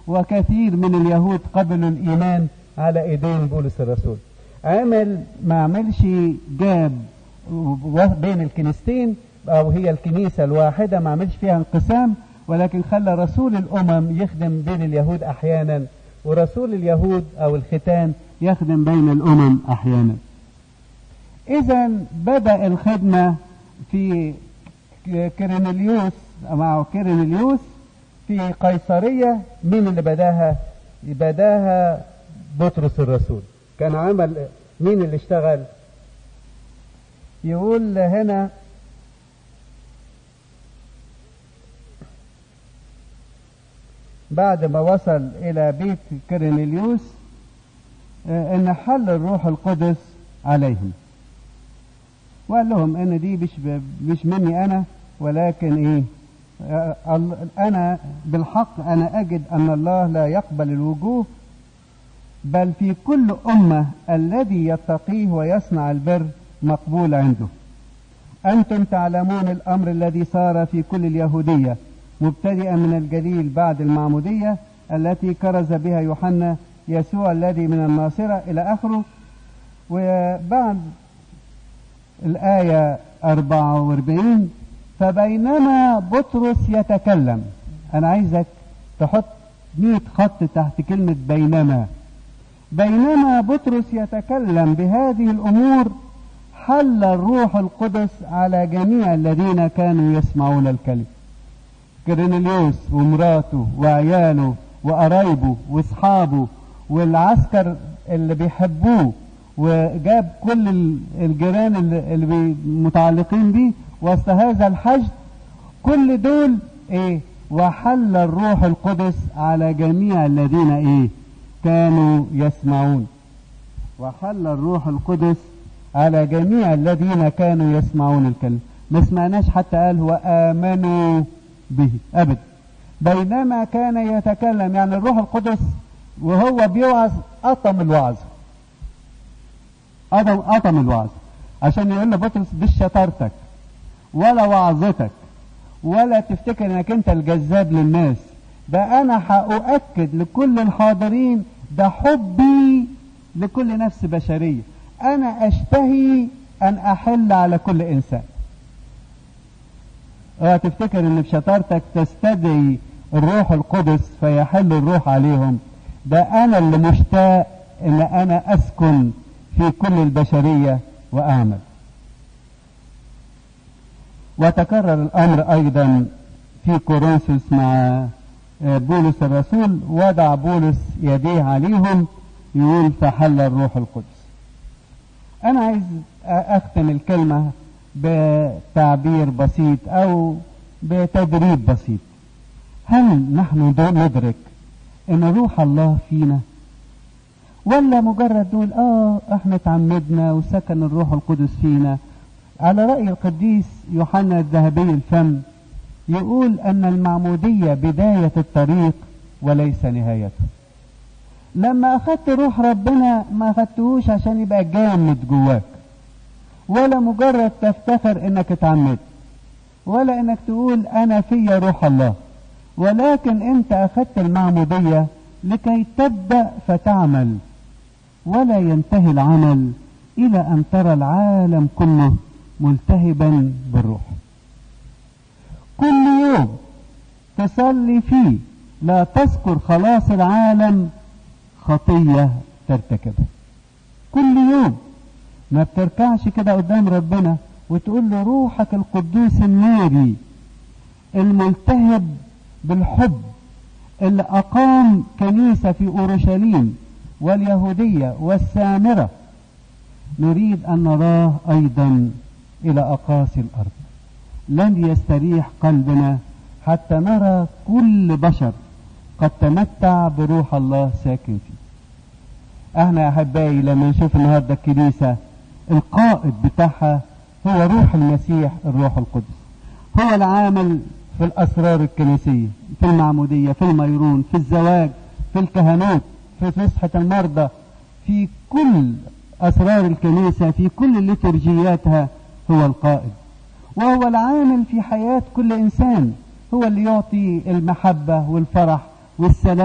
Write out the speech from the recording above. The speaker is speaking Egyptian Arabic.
وكثير من اليهود قبلوا الإيمان على إيدين بولس الرسول عمل ما عملش جاب بين الكنيستين أو هي الكنيسة الواحدة ما عملش فيها انقسام ولكن خلى رسول الأمم يخدم بين اليهود أحيانا ورسول اليهود أو الختان يخدم بين الأمم أحيانا إذا بدأ الخدمة في كيرنليوس مع كيرنليوس في قيصرية مين اللي بداها بداها بطرس الرسول كان عمل مين اللي اشتغل يقول هنا بعد ما وصل إلى بيت كيرنليوس إن حل الروح القدس عليهم وقال لهم إن دي مش مش مني أنا ولكن إيه أنا بالحق أنا أجد أن الله لا يقبل الوجوه بل في كل أمة الذي يتقيه ويصنع البر مقبول عنده أنتم تعلمون الأمر الذي صار في كل اليهودية مبتدئا من الجليل بعد المعمودية التي كرز بها يوحنا يسوع الذي من الناصرة إلى آخره وبعد الآية 44 فبينما بطرس يتكلم أنا عايزك تحط 100 خط تحت كلمة بينما بينما بطرس يتكلم بهذه الأمور حل الروح القدس على جميع الذين كانوا يسمعون الكلمة كرينيليوس ومراته وعياله وقرايبه واصحابه والعسكر اللي بيحبوه وجاب كل الجيران اللي متعلقين بيه وسط هذا الحشد كل دول ايه وحل الروح القدس على جميع الذين ايه كانوا يسمعون وحل الروح القدس على جميع الذين كانوا يسمعون الكلمة ما سمعناش حتى قال وآمنوا به أبدا بينما كان يتكلم يعني الروح القدس وهو بيوعظ أطم الوعظ أطم, أطم الوعظ عشان يقول لبطرس مش شطارتك ولا وعظتك ولا تفتكر انك انت الجذاب للناس ده انا هأؤكد لكل الحاضرين ده حبي لكل نفس بشرية انا اشتهي ان احل على كل انسان اوعى تفتكر ان بشطارتك تستدعي الروح القدس فيحل الروح عليهم ده انا اللي مشتاق ان انا اسكن في كل البشرية واعمل وتكرر الامر ايضا في كورنثوس مع بولس الرسول وضع بولس يديه عليهم يقول فحل الروح القدس انا عايز اختم الكلمة بتعبير بسيط او بتدريب بسيط هل نحن ندرك ان روح الله فينا ولا مجرد نقول اه احنا تعمدنا وسكن الروح القدس فينا على رأي القديس يوحنا الذهبي الفم يقول ان المعمودية بداية الطريق وليس نهايته لما اخدت روح ربنا ما اخدتهوش عشان يبقى جامد جواك ولا مجرد تفتخر انك اتعمدت ولا انك تقول انا فيا روح الله ولكن انت اخدت المعمودية لكي تبدأ فتعمل ولا ينتهي العمل الى ان ترى العالم كله ملتهبا بالروح كل يوم تصلي فيه لا تذكر خلاص العالم خطية ترتكبها كل يوم ما بتركعش كده قدام ربنا وتقول له روحك القدوس الناري الملتهب بالحب اللي أقام كنيسة في أورشليم واليهودية والسامرة نريد أن نراه أيضا إلى أقاصي الأرض لن يستريح قلبنا حتى نرى كل بشر قد تمتع بروح الله ساكن فيه احنا يا احبائي لما نشوف النهارده الكنيسه القائد بتاعها هو روح المسيح الروح القدس هو العامل في الاسرار الكنسيه في المعموديه في الميرون في الزواج في الكهنوت في فسحه المرضى في كل اسرار الكنيسه في كل ليتورجياتها هو القائد وهو العامل في حياه كل انسان هو اللي يعطي المحبه والفرح والسلام